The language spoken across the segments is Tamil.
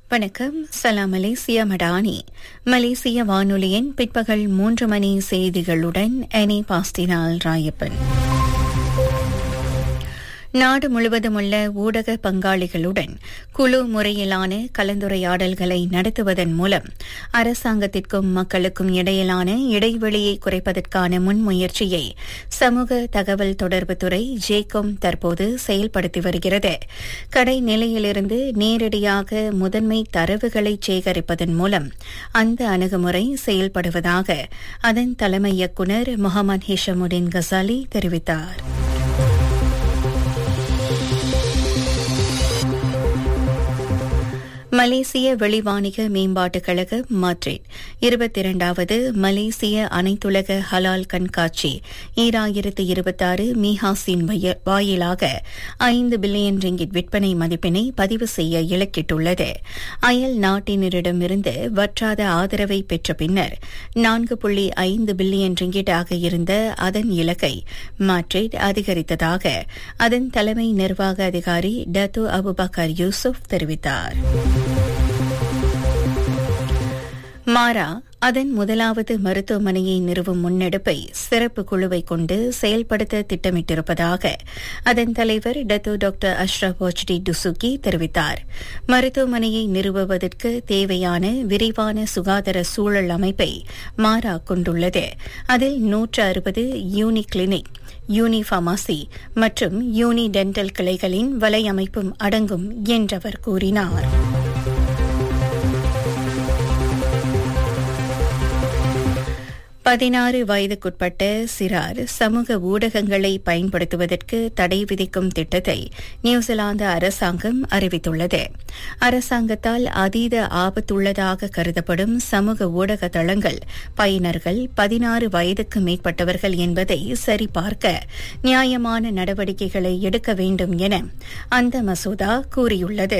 வணக்கம் சலாம் மலேசியா மடானி மலேசிய வானொலியின் பிற்பகல் மூன்று மணி செய்திகளுடன் எனி பாஸ்டினால் ராயப்பன் நாடு முழுவதும் உள்ள ஊடக பங்காளிகளுடன் குழு முறையிலான கலந்துரையாடல்களை நடத்துவதன் மூலம் அரசாங்கத்திற்கும் மக்களுக்கும் இடையிலான இடைவெளியை குறைப்பதற்கான முன்முயற்சியை சமூக தகவல் தொடர்புத்துறை ஜேகோம் தற்போது செயல்படுத்தி வருகிறது கடை நிலையிலிருந்து நேரடியாக முதன்மை தரவுகளை சேகரிப்பதன் மூலம் அந்த அணுகுமுறை செயல்படுவதாக அதன் தலைமை இயக்குநர் முகமது ஹிஷமுடின் கசாலி தெரிவித்தார் மலேசிய வெளிவாணிக மேம்பாட்டுக் கழக மாட்ரிட் இருபத்தி இரண்டாவது மலேசிய அனைத்துலக ஹலால் கண்காட்சி ஈராயிரத்து இருபத்தாறு மீஹாசின் வாயிலாக ஐந்து பில்லியன் ரிங்கிட் விற்பனை மதிப்பினை பதிவு செய்ய இலக்கிட்டுள்ளது அயல் நாட்டினரிடமிருந்து வற்றாத ஆதரவை பெற்ற பின்னர் நான்கு புள்ளி ஐந்து பில்லியன் ரிங்கிட்டாக இருந்த அதன் இலக்கை மாட்ரிட் அதிகரித்ததாக அதன் தலைமை நிர்வாக அதிகாரி டத்து அபுபக்கர் யூசுப் தெரிவித்தார் மாரா அதன் முதலாவது மருத்துவமனையை நிறுவும் முன்னெடுப்பை சிறப்பு குழுவை கொண்டு செயல்படுத்த திட்டமிட்டிருப்பதாக அதன் தலைவர் டத்து டாக்டர் அஷ்ரப் ஹோச்டி டுசுகி தெரிவித்தார் மருத்துவமனையை நிறுவுவதற்கு தேவையான விரிவான சுகாதார சூழல் அமைப்பை மாரா கொண்டுள்ளது அதில் நூற்று அறுபது யூனி கிளினிக் யூனி பார்மாசி மற்றும் யூனி டென்டல் கிளைகளின் வலையமைப்பும் அடங்கும் என்றவர் கூறினார் பதினாறு வயதுக்குட்பட்ட சிறார் சமூக ஊடகங்களை பயன்படுத்துவதற்கு தடை விதிக்கும் திட்டத்தை நியூசிலாந்து அரசாங்கம் அறிவித்துள்ளது அரசாங்கத்தால் அதீத ஆபத்துள்ளதாக கருதப்படும் சமூக ஊடக தளங்கள் பயனர்கள் பதினாறு வயதுக்கு மேற்பட்டவர்கள் என்பதை சரிபார்க்க நியாயமான நடவடிக்கைகளை எடுக்க வேண்டும் என அந்த மசோதா கூறியுள்ளது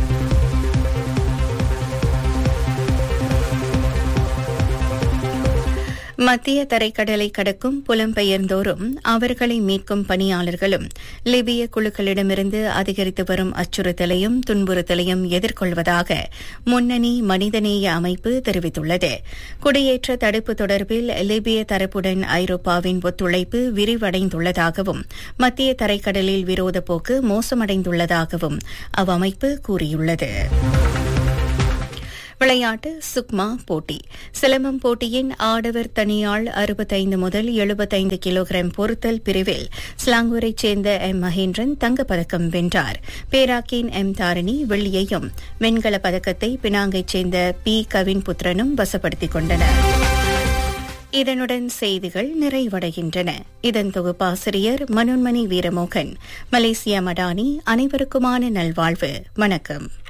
மத்திய தரைக்கடலை கடக்கும் புலம்பெயர்ந்தோரும் அவர்களை மீட்கும் பணியாளர்களும் லிபிய குழுக்களிடமிருந்து அதிகரித்து வரும் அச்சுறுத்தலையும் துன்புறுத்தலையும் எதிர்கொள்வதாக முன்னணி மனிதநேய அமைப்பு தெரிவித்துள்ளது குடியேற்ற தடுப்பு தொடர்பில் லிபிய தரப்புடன் ஐரோப்பாவின் ஒத்துழைப்பு விரிவடைந்துள்ளதாகவும் மத்திய தரைக்கடலில் விரோத போக்கு மோசமடைந்துள்ளதாகவும் அவ்வமைப்பு கூறியுள்ளது விளையாட்டு சுக்மா போட்டி சிலம்பம் போட்டியின் ஆடவர் தனியாள் அறுபத்தைந்து முதல் எழுபத்தைந்து கிலோகிராம் பொருத்தல் பிரிவில் ஸ்லாங்கூரைச் சேர்ந்த எம் மகேந்திரன் தங்கப்பதக்கம் வென்றார் பேராக்கின் எம் தாரணி வெள்ளியையும் வெண்கலப் பதக்கத்தை பினாங்கைச் சேர்ந்த பி கவின் புத்திரனும் வசப்படுத்திக் கொண்டனர் இதனுடன் செய்திகள் நிறைவடைகின்றன இதன் தொகுப்பாசிரியர் மனோன்மணி வீரமோகன் மலேசியா மடானி அனைவருக்குமான நல்வாழ்வு வணக்கம்